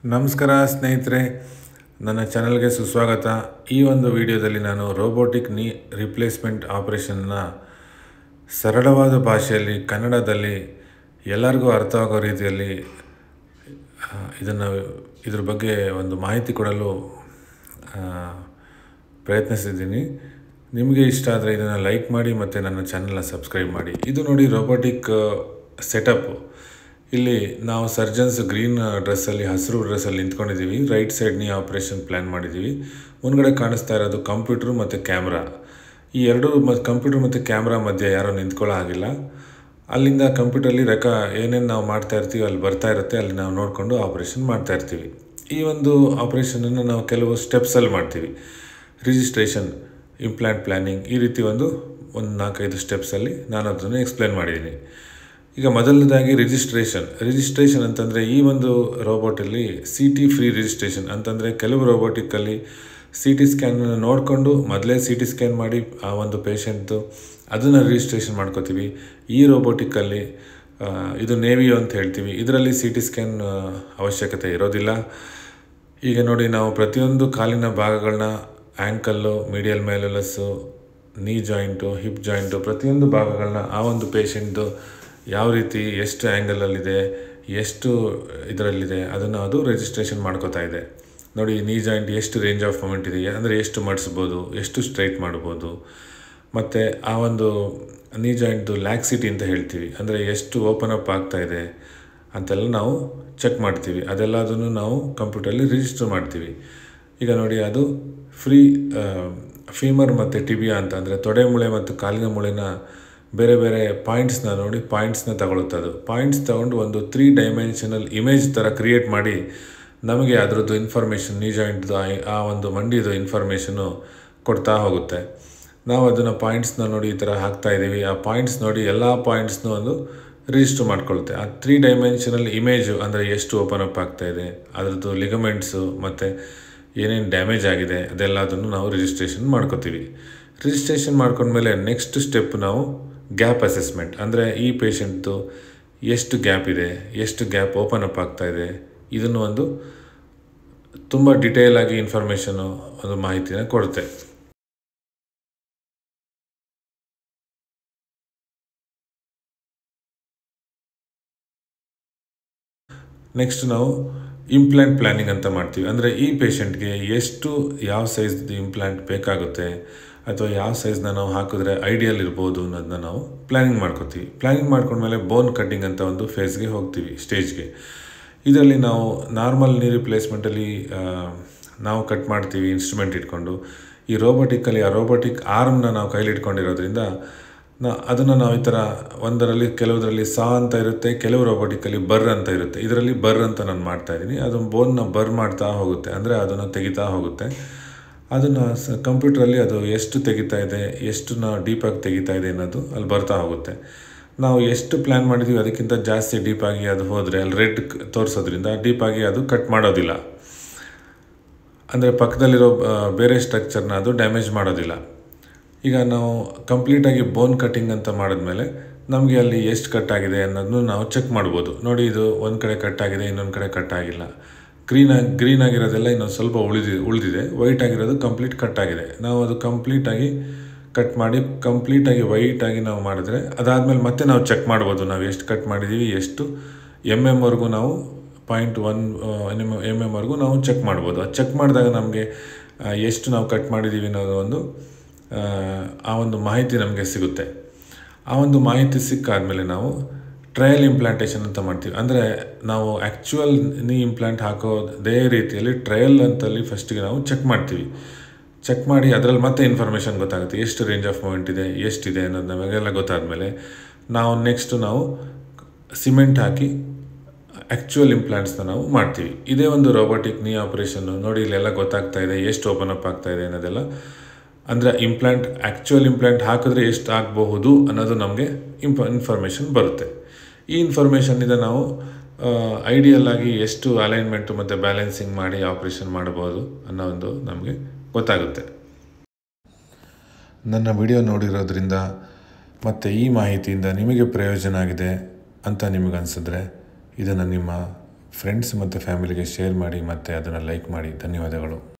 ನಮಸ್ಕಾರ ಸ್ನೇಹಿತರೆ ನನ್ನ ಚಾನಲ್ಗೆ ಸುಸ್ವಾಗತ ಈ ಒಂದು ವಿಡಿಯೋದಲ್ಲಿ ನಾನು ರೋಬೋಟಿಕ್ ನೀ ರಿಪ್ಲೇಸ್ಮೆಂಟ್ ಆಪರೇಷನ್ನ ಸರಳವಾದ ಭಾಷೆಯಲ್ಲಿ ಕನ್ನಡದಲ್ಲಿ ಎಲ್ಲರಿಗೂ ಅರ್ಥ ಆಗೋ ರೀತಿಯಲ್ಲಿ ಇದನ್ನು ಇದ್ರ ಬಗ್ಗೆ ಒಂದು ಮಾಹಿತಿ ಕೊಡಲು ಆ, ಪ್ರಯತ್ನಿಸಿದ್ದೀನಿ ನಿಮಗೆ ಇಷ್ಟ ಆದರೆ ಇದನ್ನು ಲೈಕ್ ಮಾಡಿ ಮತ್ತು ನನ್ನ ಚಾನಲ್ನ ಸಬ್ಸ್ಕ್ರೈಬ್ ಮಾಡಿ ಇದು ನೋಡಿ ರೋಬೋಟಿಕ್ ಸೆಟಪ್ಪು ಇಲ್ಲಿ ನಾವು ಸರ್ಜನ್ಸ್ ಗ್ರೀನ್ ಡ್ರೆಸ್ಸಲ್ಲಿ ಹಸಿರು ಡ್ರೆಸ್ಸಲ್ಲಿ ನಿಂತ್ಕೊಂಡಿದ್ದೀವಿ right side knee operation plan ಮಾಡಿದ್ದೀವಿ ಮುಂದ್ಗಡೆ ಕಾಣಿಸ್ತಾ ಇರೋದು ಕಂಪ್ಯೂಟ್ರು ಮತ್ತು ಕ್ಯಾಮ್ರಾ ಈ ಎರಡು ಮತ್ತು ಕಂಪ್ಯೂಟರ್ ಮತ್ತು ಕ್ಯಾಮ್ರಾ ಮಧ್ಯೆ ಯಾರೂ ನಿಂತ್ಕೊಳ್ಳೋ ಆಗಿಲ್ಲ ಅಲ್ಲಿಂದ ಕಂಪ್ಯೂಟರ್ಲಿ ರೆಕ ಏನೇನು ನಾವು ಮಾಡ್ತಾ ಇರ್ತೀವಿ ಅಲ್ಲಿ ಬರ್ತಾ ಇರುತ್ತೆ ಅಲ್ಲಿ ನಾವು ನೋಡಿಕೊಂಡು ಆಪ್ರೇಷನ್ ಮಾಡ್ತಾ ಇರ್ತೀವಿ ಈ ಒಂದು ಆಪ್ರೇಷನನ್ನು ನಾವು ಕೆಲವು ಸ್ಟೆಪ್ಸಲ್ಲಿ ಮಾಡ್ತೀವಿ ರಿಜಿಸ್ಟ್ರೇಷನ್ ಇಂಪ್ಲಾಂಟ್ ಪ್ಲ್ಯಾನಿಂಗ್ ಈ ರೀತಿ ಒಂದು ಒಂದು ನಾಲ್ಕೈದು ಸ್ಟೆಪ್ಸಲ್ಲಿ ನಾನು ಅದನ್ನು ಎಕ್ಸ್ಪ್ಲೇನ್ ಮಾಡಿದ್ದೀನಿ ಈಗ ಮೊದಲನೇದಾಗಿ ರಿಜಿಸ್ಟ್ರೇಷನ್ ರಿಜಿಸ್ಟ್ರೇಷನ್ ಅಂತಂದರೆ ಈ ಒಂದು ರೋಬೋಟಲ್ಲಿ ಸಿ ಟಿ ಫ್ರೀ ರಿಜಿಸ್ಟ್ರೇಷನ್ ಅಂತಂದರೆ ಕೆಲವು ರೋಬೋಟಿಕ್ಕಲ್ಲಿ ಸಿ ಟಿ ಸ್ಕ್ಯಾನ್ ನೋಡಿಕೊಂಡು ಮೊದಲೇ ಸಿ ಟಿ ಸ್ಕ್ಯಾನ್ ಮಾಡಿ ಆ ಒಂದು ಪೇಷಂಟ್ದು ಅದನ್ನು ರಿಜಿಸ್ಟ್ರೇಷನ್ ಮಾಡ್ಕೋತೀವಿ ಈ ರೋಬೋಟಿಕ್ಕಲ್ಲಿ ಆ, ಇದು ನೇವಿಯೋ ಅಂತ ಹೇಳ್ತೀವಿ ಇದರಲ್ಲಿ ಸಿ ಟಿ ಸ್ಕ್ಯಾನ್ ಅವಶ್ಯಕತೆ ಇರೋದಿಲ್ಲ ಈಗ ನೋಡಿ ನಾವು ಪ್ರತಿಯೊಂದು ಕಾಲಿನ ಭಾಗಗಳನ್ನ ಆ್ಯಂಕಲ್ಲು ಮೀಡಿಯಲ್ ಮ್ಯಾಲುಲಸ್ಸು ನೀ ಜಾಯಿಂಟು ಹಿಪ್ ಜಾಯಿಂಟು ಪ್ರತಿಯೊಂದು ಭಾಗಗಳನ್ನ ಆ ಒಂದು ಪೇಷಂಟ್ದು ಯಾವ ರೀತಿ ಎಷ್ಟು ಆ್ಯಂಗಲಲ್ಲಿದೆ ಎಷ್ಟು ಇದರಲ್ಲಿದೆ ಅದನ್ನು ಅದು ರಿಜಿಸ್ಟ್ರೇಷನ್ ಮಾಡ್ಕೋತಾ ಇದೆ ನೋಡಿ ನೀ ಜಾಯಿಂಟ್ ಎಷ್ಟು ರೇಂಜ್ ಆಫ್ ಮೂಮೆಂಟ್ ಇದೆ ಅಂದರೆ ಎಷ್ಟು ಮಡಿಸ್ಬೋದು ಎಷ್ಟು ಸ್ಟ್ರೈಟ್ ಮಾಡ್ಬೋದು ಮತ್ತು ಆ ಒಂದು ನೀ ಜಾಯಿಂಟ್ದು ಲ್ಯಾಕ್ಸಿಟಿ ಅಂತ ಹೇಳ್ತೀವಿ ಅಂದರೆ ಎಷ್ಟು ಓಪನ್ ಅಪ್ ಆಗ್ತಾ ಇದೆ ಅಂತೆಲ್ಲ ನಾವು ಚೆಕ್ ಮಾಡ್ತೀವಿ ಅದೆಲ್ಲದನ್ನು ನಾವು ಕಂಪ್ಯೂಟರಲ್ಲಿ ರಿಜಿಸ್ಟರ್ ಮಾಡ್ತೀವಿ ಈಗ ನೋಡಿ ಅದು ಫ್ರೀ ಫೀಮರ್ ಮತ್ತು ಟಿಬಿಯಾ ಅಂತ ಅಂದರೆ ತೊಡೆ ಮೂಳೆ ಮತ್ತು ಕಾಲಿನ ಮೂಳೆನ ಬೇರೆ ಬೇರೆ ಪಾಯಿಂಟ್ಸ್ನ ನೋಡಿ ಪಾಯಿಂಟ್ಸ್ನ ತಗೊಳುತ್ತೆ ಅದು ಪಾಯಿಂಟ್ಸ್ ತಗೊಂಡು ಒಂದು ತ್ರೀ ಡೈಮೆನ್ಷನಲ್ ಇಮೇಜ್ ಥರ ಕ್ರಿಯೇಟ್ ಮಾಡಿ ನಮಗೆ ಅದರದ್ದು ಇನ್ಫಾರ್ಮೇಷನ್ ನೀ ಜಾಯಿಂಟ್ದು ಆ ಒಂದು ಮಂಡಿದು ಇನ್ಫಾರ್ಮೇಷನು ಕೊಡ್ತಾ ಹೋಗುತ್ತೆ ನಾವು ಅದನ್ನು ಪಾಯಿಂಟ್ಸ್ನ ನೋಡಿ ಈ ಥರ ಹಾಕ್ತಾ ಇದ್ದೀವಿ ಆ ಪಾಯಿಂಟ್ಸ್ ನೋಡಿ ಎಲ್ಲ ಪಾಯಿಂಟ್ಸ್ನೂ ಒಂದು ರಿಜಿಸ್ಟರ್ ಮಾಡ್ಕೊಳುತ್ತೆ ಆ ತ್ರೀ ಡೈಮೆನ್ಷನಲ್ ಇಮೇಜು ಅಂದರೆ ಎಷ್ಟು ಓಪನ್ ಅಪ್ ಆಗ್ತಾ ಇದೆ ಅದರದ್ದು ಲಿಗಮೆಂಟ್ಸು ಮತ್ತು ಏನೇನು ಡ್ಯಾಮೇಜ್ ಆಗಿದೆ ಅದೆಲ್ಲದನ್ನು ನಾವು ರಿಜಿಸ್ಟ್ರೇಷನ್ ಮಾಡ್ಕೋತೀವಿ ರಿಜಿಸ್ಟ್ರೇಷನ್ ಮಾಡ್ಕೊಂಡ್ಮೇಲೆ ನೆಕ್ಸ್ಟ್ ಸ್ಟೆಪ್ ನಾವು ಗ್ಯಾಪ್ ಅಸೆಸ್ಮೆಂಟ್ ಅಂದರೆ ಈ ಪೇಷಂಟ್ದು ಎಷ್ಟು ಗ್ಯಾಪ್ ಇದೆ ಎಷ್ಟು ಗ್ಯಾಪ್ ಓಪನ್ ಅಪ್ ಆಗ್ತಾ ಇದೆ ಇದನ್ನು ಒಂದು ತುಂಬ ಡಿಟೇಲ್ ಆಗಿ ಇನ್ಫಾರ್ಮೇಷನು ಒಂದು ಮಾಹಿತಿನ ಕೊಡುತ್ತೆ ನೆಕ್ಸ್ಟ್ ನಾವು ಇಂಪ್ಲಾಂಟ್ ಪ್ಲ್ಯಾನಿಂಗ್ ಅಂತ ಮಾಡ್ತೀವಿ ಅಂದರೆ ಈ ಪೇಷಂಟ್ಗೆ ಎಷ್ಟು ಯಾವ ಸೈಜ್ದು ಇಂಪ್ಲಾಂಟ್ ಬೇಕಾಗುತ್ತೆ ಅಥವಾ ಯಾವ ಸೈಜ್ನ ನಾವು ಹಾಕಿದ್ರೆ ಐಡಿಯಲ್ ಇರ್ಬೋದು ಅನ್ನೋದನ್ನ ನಾವು ಪ್ಲ್ಯಾನಿಂಗ್ ಮಾಡ್ಕೋತೀವಿ ಪ್ಲ್ಯಾನಿಂಗ್ ಮಾಡ್ಕೊಂಡ್ಮೇಲೆ ಬೋನ್ ಕಟ್ಟಿಂಗ್ ಅಂತ ಒಂದು ಫೇಸ್ಗೆ ಹೋಗ್ತೀವಿ ಸ್ಟೇಜ್ಗೆ ಇದರಲ್ಲಿ ನಾವು ನಾರ್ಮಲ್ ನೀ ರಿಪ್ಲೇಸ್ಮೆಂಟಲ್ಲಿ ನಾವು ಕಟ್ ಮಾಡ್ತೀವಿ ಇನ್ಸ್ಟ್ರೂಮೆಂಟ್ ಇಟ್ಕೊಂಡು ಈ ರೋಬೋಟಿಕ್ಕಲ್ಲಿ ಆ ರೋಬೋಟಿಕ್ ಆರ್ಮ್ನ ನಾವು ಕೈಲಿ ಇಟ್ಕೊಂಡಿರೋದ್ರಿಂದ ನಾ ಅದನ್ನು ನಾವು ಈ ಥರ ಒಂದರಲ್ಲಿ ಕೆಲವುದರಲ್ಲಿ ಸಾ ಅಂತ ಇರುತ್ತೆ ಕೆಲವು ರೋಬೋಟಿಕ್ಕಲ್ಲಿ ಬರ್ ಅಂತ ಇರುತ್ತೆ ಇದರಲ್ಲಿ ಬರ್ ಅಂತ ನಾನು ಮಾಡ್ತಾ ಇದ್ದೀನಿ ಅದು ಬೋನ್ನ ಬರ್ ಮಾಡ್ತಾ ಹೋಗುತ್ತೆ ಅಂದರೆ ಅದನ್ನು ತೆಗಿತಾ ಹೋಗುತ್ತೆ ಅದನ್ನು ಸ ಕಂಪ್ಯೂಟ್ರಲ್ಲಿ ಅದು ಎಷ್ಟು ತೆಗಿತಾ ಇದೆ ಎಷ್ಟು ನಾವು ಡೀಪಾಗಿ ತೆಗಿತಾ ಇದೆ ಅನ್ನೋದು ಅಲ್ಲಿ ಬರ್ತಾ ಹೋಗುತ್ತೆ ನಾವು ಎಷ್ಟು ಪ್ಲ್ಯಾನ್ ಮಾಡಿದ್ದೀವಿ ಅದಕ್ಕಿಂತ ಜಾಸ್ತಿ ಡೀಪಾಗಿ ಅದು ಹೋದರೆ ಅಲ್ಲಿ ರೆಡ್ ತೋರಿಸೋದ್ರಿಂದ ಡೀಪಾಗಿ ಅದು ಕಟ್ ಮಾಡೋದಿಲ್ಲ ಅಂದರೆ ಪಕ್ಕದಲ್ಲಿರೋ ಆ, ಬೇರೆ ಸ್ಟ್ರಕ್ಚರ್ನ ಅದು ಡ್ಯಾಮೇಜ್ ಮಾಡೋದಿಲ್ಲ ಈಗ ನಾವು ಕಂಪ್ಲೀಟಾಗಿ ಬೋನ್ ಕಟ್ಟಿಂಗ್ ಅಂತ ಮಾಡಿದ್ಮೇಲೆ ನಮಗೆ ಅಲ್ಲಿ ಎಷ್ಟು ಕಟ್ ಆಗಿದೆ ಅನ್ನೋದನ್ನು ನಾವು ಚೆಕ್ ಮಾಡ್ಬೋದು ನೋಡಿ ಇದು ಒಂದು ಕಡೆ ಕಟ್ ಆಗಿದೆ ಇನ್ನೊಂದು ಕಡೆ ಕಟ್ ಆಗಿಲ್ಲ ಗ್ರೀನ್ ಆಗಿ ಗ್ರೀನ್ ಆಗಿರೋದೆಲ್ಲ ಇನ್ನೊಂದು ಸ್ವಲ್ಪ ಉಳಿದಿ ಉಳಿದಿದೆ ವೈಟ್ ಆಗಿರೋದು ಕಂಪ್ಲೀಟ್ ಕಟ್ ಆಗಿದೆ ನಾವು ಅದು ಕಂಪ್ಲೀಟಾಗಿ ಕಟ್ ಮಾಡಿ ಕಂಪ್ಲೀಟಾಗಿ ವೈಟಾಗಿ ನಾವು ಮಾಡಿದ್ರೆ ಅದಾದಮೇಲೆ ಮತ್ತೆ ನಾವು ಚೆಕ್ ಮಾಡ್ಬೋದು ನಾವು ಎಷ್ಟು ಕಟ್ ಮಾಡಿದ್ದೀವಿ ಎಷ್ಟು ಎಮ್ ಎಮ್ವರೆಗೂ ನಾವು ಪಾಯಿಂಟ್ ಒನ್ ಎಮ್ ಎಮ್ ಎಮ್ವರೆಗೂ ನಾವು ಚೆಕ್ ಮಾಡ್ಬೋದು ಅದು ಚೆಕ್ ಮಾಡಿದಾಗ ನಮಗೆ ಆ, ಎಷ್ಟು ನಾವು ಕಟ್ ಮಾಡಿದ್ದೀವಿ ಅನ್ನೋದು ಒಂದು ಆ, ಆ ಒಂದು ಮಾಹಿತಿ ನಮಗೆ ಸಿಗುತ್ತೆ ಆ ಒಂದು ಮಾಹಿತಿ ಸಿಕ್ಕಾದ್ಮೇಲೆ ನಾವು ಟ್ರಯಲ್ ಇಂಪ್ಲಾಂಟೇಷನ್ ಅಂತ ಮಾಡ್ತೀವಿ ಅಂದರೆ ನಾವು ಆ್ಯಕ್ಚುಯಲ್ ನೀ ಇಂಪ್ಲಾಂಟ್ ಹಾಕೋದೇ ರೀತಿಯಲ್ಲಿ ಟ್ರಯಲ್ ಅಂತಲ್ಲಿ ಫಸ್ಟಿಗೆ ನಾವು ಚೆಕ್ ಮಾಡ್ತೀವಿ ಚೆಕ್ ಮಾಡಿ ಅದರಲ್ಲಿ ಮತ್ತೆ ಇನ್ಫಾರ್ಮೇಷನ್ ಗೊತ್ತಾಗುತ್ತೆ ಎಷ್ಟು ರೇಂಜ್ ಆಫ್ ಮೂಮೆಂಟ್ ಇದೆ ಎಷ್ಟಿದೆ ಅನ್ನೋದು ನಮಗೆಲ್ಲ ಗೊತ್ತಾದಮೇಲೆ ನಾವು ನೆಕ್ಸ್ಟು ನಾವು ಸಿಮೆಂಟ್ ಹಾಕಿ ಆ್ಯಕ್ಚುಯಲ್ ಇಂಪ್ಲಾಂಟ್ಸ್ನ ನಾವು ಮಾಡ್ತೀವಿ ಇದೇ ಒಂದು ರೋಬೋಟಿಕ್ ನೀ ಆಪ್ರೇಷನ್ನು ನೋಡಿ ಇಲ್ಲೆಲ್ಲ ಗೊತ್ತಾಗ್ತಾ ಇದೆ ಎಷ್ಟು ಓಪನ್ ಅಪ್ ಆಗ್ತಾ ಇದೆ ಅನ್ನೋದೆಲ್ಲ ಅಂದರೆ ಇಂಪ್ಲಾಂಟ್ ಆ್ಯಕ್ಚುಯಲ್ ಇಂಪ್ಲಾಂಟ್ ಹಾಕಿದ್ರೆ ಎಷ್ಟು ಆಗಬಹುದು ಅನ್ನೋದು ನಮಗೆ ಇಂಪ ಇನ್ಫಾರ್ಮೇಷನ್ ಬರುತ್ತೆ ಈ ಇನ್ಫಾರ್ಮೇಷನ್ನಿಂದ ನಾವು ಐಡಿಯಲ್ ಆಗಿ ಎಷ್ಟು ಅಲೈನ್ಮೆಂಟು ಮತ್ತು ಬ್ಯಾಲೆನ್ಸಿಂಗ್ ಮಾಡಿ ಆಪ್ರೇಷನ್ ಮಾಡಬಹುದು ಅನ್ನೋ ಒಂದು ನಮಗೆ ಗೊತ್ತಾಗುತ್ತೆ ನನ್ನ ವಿಡಿಯೋ ನೋಡಿರೋದ್ರಿಂದ ಮತ್ತು ಈ ಮಾಹಿತಿಯಿಂದ ನಿಮಗೆ ಪ್ರಯೋಜನ ಆಗಿದೆ ಅಂತ ನಿಮಗನ್ಸಿದ್ರೆ ಇದನ್ನು ನಿಮ್ಮ ಫ್ರೆಂಡ್ಸ್ ಮತ್ತು ಫ್ಯಾಮಿಲಿಗೆ ಶೇರ್ ಮಾಡಿ ಮತ್ತು ಅದನ್ನು ಲೈಕ್ ಮಾಡಿ ಧನ್ಯವಾದಗಳು